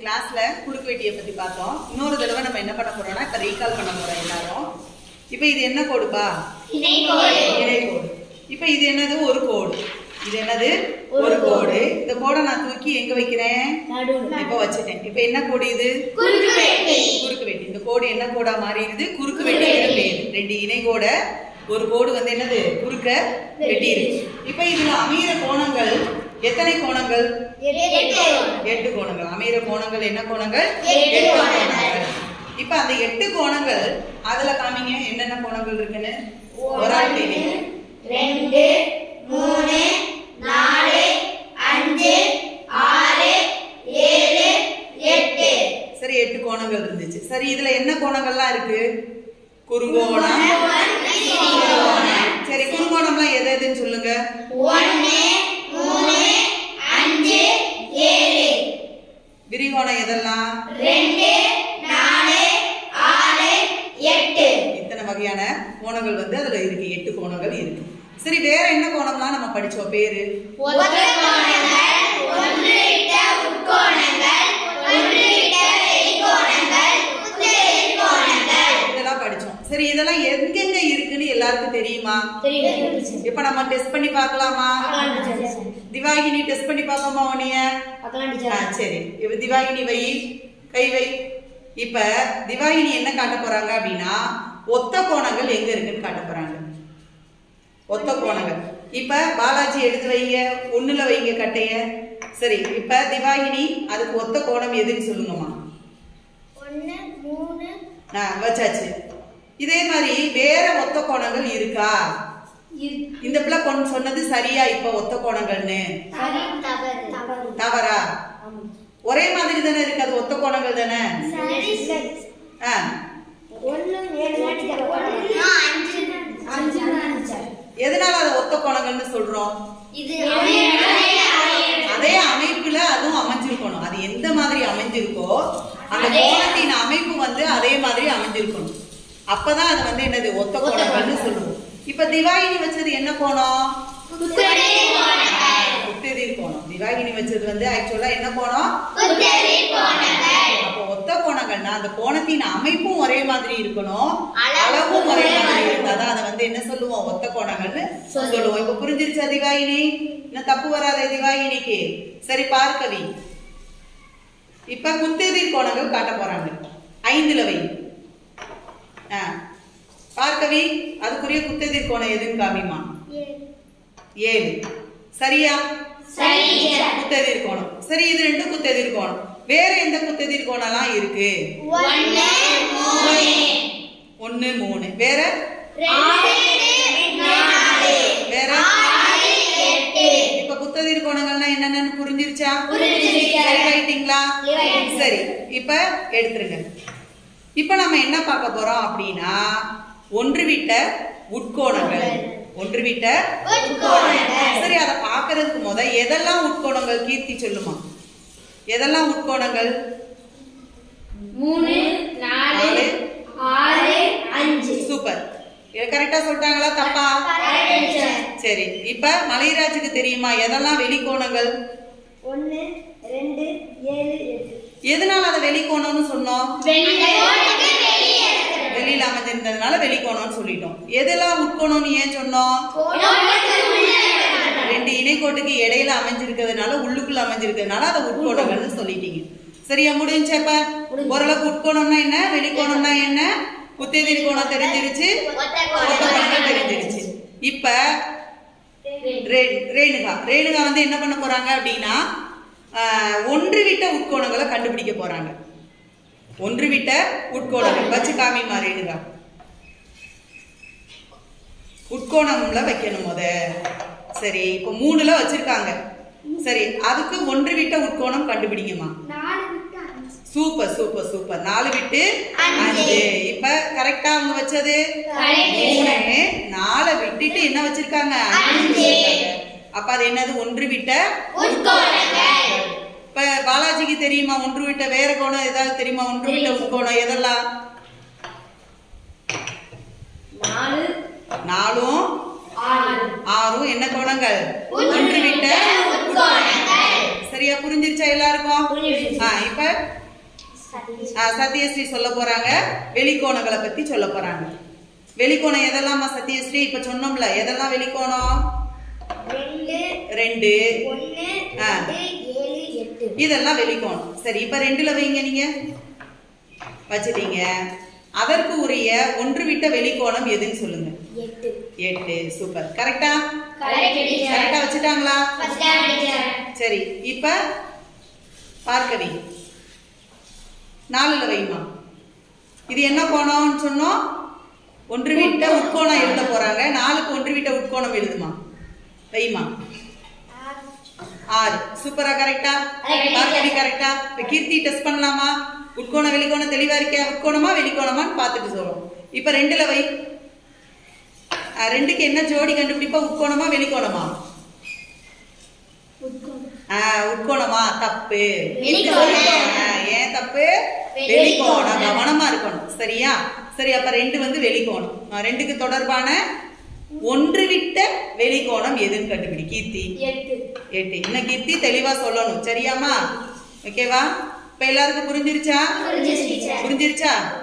கிளாஸ்ல குறுக்கு வெட்டியை பத்தி பார்த்தோம் இன்னொரு தடவை நம்ம என்ன பண்ண போறோம்னா இப்ப ரீகால் பண்ண போறோம் எல்லாரும் இப்ப இது என்ன கோடுப்பா இணைக்கோடு இப்ப இது என்னது ஒரு கோடு இது என்னது ஒரு கோடு இந்த கோடை நான் தூக்கி எங்க வைக்கிறேன் இப்ப வச்சுட்டேன் இப்ப என்ன கோடு இது குறுக்கு வெட்டி இந்த கோடு என்ன கோடா மாறிடுது குறுக்கு வெட்டிங்கிற பேர் ரெண்டு இணை கோட ஒரு கோடு வந்து என்னது குறுக்க வெட்டி இருக்கு இப்ப இதுல அமையிற கோணங்கள் எத்தனை கோணங்கள் எட்டு கோணங்கள் அமையிற கோணங்கள் என்ன கோணங்கள் எட்டு எட்டு கோணங்கள். இப்ப அந்த எட்டு கோணங்கள் அதுல காமிங்க என்னென்ன கோணங்கள் இருக்குன்னு ஒரு ஆள் தெரியும் ரெண்டு மூணு நாலு அஞ்சு ஆறு ஏழு எட்டு சரி எட்டு கோணங்கள் இருந்துச்சு சரி இதுல என்ன கோணங்கள்லாம் இருக்கு குறுங்கோணம் சரி குறுங்கோணம்லாம் எது எதுன்னு சொல்லுங்க ஒன்னு மூணு அஞ்சு ஏழு விரிகோணம் எதெல்லாம் ரெண்டு நாலு ஆறு எட்டு இத்தனை வகையான கோணங்கள் வந்து அதுல இருக்கு எட்டு கோணங்கள் இருக்கு சரி வேற என்ன கோணம்லாம் நம்ம படிச்சோம் பேரு ஒத்த கோணங்கள் ஒன்று இட்ட உட்கோணங்கள் ஒன்று இட்ட வெளிக்கோணங்கள் குத்தெதிர் கோணங்கள் இதெல்லாம் படிச்சோம் சரி இதெல்லாம் எங்கெங்க இருக்குன்னு எல்லாருக்கும் தெரியுமா இப்ப நம்ம டெஸ்ட் பண்ணி பார்க்கலாமா திவாகினி டெஸ்ட் பண்ணி பார்ப்போமா உன்னைய ஆ, சரி இப்ப திவாகினி வை கை வை இப்ப திவாகினி என்ன காட்ட போறாங்க அப்படின்னா ஒத்த கோணங்கள் எங்க இருக்குன்னு காட்ட போறாங்க ஒத்த கோணங்கள் இப்ப பாலாஜி எடுத்து வைங்க ஒண்ணுல வைங்க கட்டைய சரி இப்ப திவாகினி அதுக்கு ஒத்த கோணம் எதுன்னு சொல்லுங்கம்மா ஒன்னு மூணு ஆ, வச்சாச்சு இதே மாதிரி வேற ஒத்த கோணங்கள் இருக்கா இந்த பிள்ளை கொண்டு சொன்னது சரியா இப்ப ஒத்த கோணங்கள்னு சரி தவறு தவறு தவறா ஒரே மாதிரி தானே இருக்கு அது ஒத்த கோணங்கள் தானே சரி ஆ ஒன்னு ஏழு அஞ்சு அஞ்சு அஞ்சு எதனால அதை ஒத்த கோணங்கள்னு சொல்றோம் இது அதே அமைப்புல அதுவும் அமைஞ்சிருக்கணும் அது எந்த மாதிரி அமைஞ்சிருக்கோ அந்த கோணத்தின் அமைப்பு வந்து அதே மாதிரி அமைஞ்சிருக்கணும் அப்பதான் அது வந்து என்னது ஒத்த கோணங்கள்னு சொல்லுவோம் இப்ப திவாகினி வச்சது என்ன கோணம் குத்தெதிர் கோணம் திவாகினி வச்சது வந்து ஆக்சுவலா என்ன கோணம் அப்போ ஒத்த கோணங்கள்னா அந்த கோணத்தின் அமைப்பும் ஒரே மாதிரி இருக்கணும் அளவும் ஒரே மாதிரி இருந்தாதான் அதை வந்து என்ன சொல்லுவோம் ஒத்த கோணங்கள்னு சொல்லுவோம் இப்ப புரிஞ்சிருச்சா திவாகினி இன்னும் தப்பு வராத திவாகினிக்கு சரி பார்க்கவி இப்ப குத்தெதிர் கோணங்கள் காட்ட போறாங்க ஐந்துல வை ஆ. பார்க்கவி அதுக்குரிய குத்தெதிர் கோணம் எதுன்னு காமிமா ஏழு சரியா சரி குத்தெதிர் கோணம் சரி இது ரெண்டும் குத்தெதிர் கோணம் வேற எந்த குத்தெதிர் கோணம்லாம் இருக்கு ஒன்னு மூணு ஒன்னு மூணு வேற ரெண்டு நாலு வேற ஆறு எட்டு இப்ப குத்தெதிர் கோணங்கள்னா என்னென்னு புரிஞ்சிருச்சா புரிஞ்சிருச்சு. தெளிவாயிட்டீங்களா தெளிவாயிடுச்சு. சரி இப்ப எடுத்துருங்க இப்ப நம்ம என்ன பார்க்க போறோம் அப்படின்னா ஒன்று விட்ட உட்கோணங்கள் ஒன்று விட்ட உட்கோணங்கள். சரி அதை பார்க்கறதுக்கு முத எதெல்லாம் உட்கோணங்கள் கீர்த்தி சொல்லுமா எதெல்லாம் உட்கோணங்கள் மூணு நாலு நாலு. ஆறு அஞ்சு சூப்பர் இது கரெக்டா சொல்லிட்டாங்களா தப்பா சரி இப்ப மலைராஜுக்கு தெரியுமா எதெல்லாம் வெளிக்கோணங்கள் ஒன்னு ரெண்டு ஏழு எட்டு எதனால அதை வெளிக்கோணம்னு சொன்னோம் வெளியில அமைஞ்சிருந்ததுனால வெளிக்கோணம்னு சொல்லிட்டோம் எதெல்லாம் உட்கோணம்னு ஏன் சொன்னோம் ரெண்டு இணைக்கோட்டுக்கு இடையில அமைஞ்சிருக்கிறதுனால உள்ளுக்குள்ள அமைஞ்சிருக்கிறதுனால அதை உட்கோணங்கள்னு சொல்லிட்டீங்க சரியா முடிஞ்சப்ப ஓரளவுக்கு உட்கோணம்னா என்ன வெளிக்கோணம்னா என்ன குத்தெதிர் கோணம் தெரிஞ்சிருச்சு ஒத்த கோணங்கள் தெரிஞ்சிருச்சு இப்ப ரே- ரேணுகா ரேணுகா வந்து என்ன பண்ண போறாங்க அப்படின்னா ஆஹ், ஒன்று விட்ட உட்கோணங்களை கண்டுபிடிக்க போறாங்க ஒன்று விட்ட உட்கோணங்கள் வச்சு காமிமா ரேணுகா உட்கோணம்ல வைக்கணும் முத சரி இப்போ மூணுல வச்சிருக்காங்க சரி அதுக்கு ஒன்று விட்ட உட்கோணம் கண்டுபிடிங்கம்மா நாலு விட்டு அஞ்சு சூப்பர் சூப்பர் சூப்பர் நாலு விட்டு அஞ்சு. அஞ்சு இப்ப கரெக்டா அவங்க வச்சது Correct. மூணு நாலை விட்டுட்டு என்ன வச்சிருக்காங்க அஞ்சு அஞ்சு. வச்சிருக்காங்க. அப்ப அது என்னது ஒன்று விட்ட உட்கோணங்கள். இப்ப பாலாஜிக்கு தெரியுமா ஒன்று விட்ட வேற கோணம் ஏதாவது தெரியுமா ஒன்று விட்ட உட்கோணம் எதெல்லாம் நாலு நாலும் ஆறு ஆறும் என்ன கோணங்கள் ஒன்று விட்ட உட்கோணங்கள். சரியா புரிஞ்சிருச்சா எல்லாருக்கும் புரிஞ்சிருச்சு. ஆ இப்ப ஆ, சத்யஸ்ரீ சொல்ல போறாங்க வெளிக்கோணங்களை பத்தி சொல்ல போறாங்க வெளிக்கோணம் எதெல்லாமா சத்யஸ்ரீ இப்ப சொன்னோம்ல எதெல்லாம் வெளிக்கோணம் ரெண்டு ரெண்டு ஒண்ணு ஆ. ரெண்டு ஏழு எட்டு இதெல்லாம் வெளிக்கோணம் சரி இப்ப ரெண்டுல வைங்க நீங்க வச்சுட்டீங்க அதற்கு உரிய ஒன்று விட்ட வெளிக்கோணம் எதுன்னு சொல்லுங்க எட்டு எட்டு சூப்பர் கரெக்டா Correct, teacher. கரெக்டா வச்சுட்டாங்களா வச்சுட்டாங்க, teacher. சரி இப்ப பார்க்கவி நாலுல வைமா இது என்ன கோணம்னு சொன்னோம் ஒன்று விட்ட உட்கோணம் எழுத போறாங்க நாலுக்கு ஒன்று விட்ட உட்கோணம் எழுதுமா வைமா ஆறு சூப்பரா கரெக்டா Correct. பார்க்கவி கரெக்டா இப்ப கீர்த்தி டெஸ்ட் பண்ணலாமா உட்கோணம் வெளிக்கோணம் தெளிவா இருக்கியா உட்கோணமா வெளிக்கோணமான்னு பார்த்துட்டு சொல்றோம் இப்ப ரெண்டுல வை ஆ, ரெண்டுக்கு என்ன ஜோடி கண்டுபிடிப்பா உட்கோணமா வெளிக்கோணமா ஆ, உட்கோணமா தப்பு வெளிக்கோணம். ஆ, ஏன் தப்பு வெளிக்கோணம். வெளிக்கோணம் கவனமா இருக்கணும் சரியா சரி அப்ப ரெண்டு வந்து வெளிக்கோணம் ஆ, ரெண்டுக்கு தொடர்பான ஒன்று விட்ட வெளிக்கோணம் எதுன்னு கண்டுபிடி கீர்த்தி எட்டு எட்டு இன்னும் கீர்த்தி தெளிவா சொல்லணும் சரியாமா ஓகேவா இப்ப எல்லாருக்கும் புரிஞ்சிருச்சா புரிஞ்சிருச்சு, teacher. புரிஞ்சிருச்சா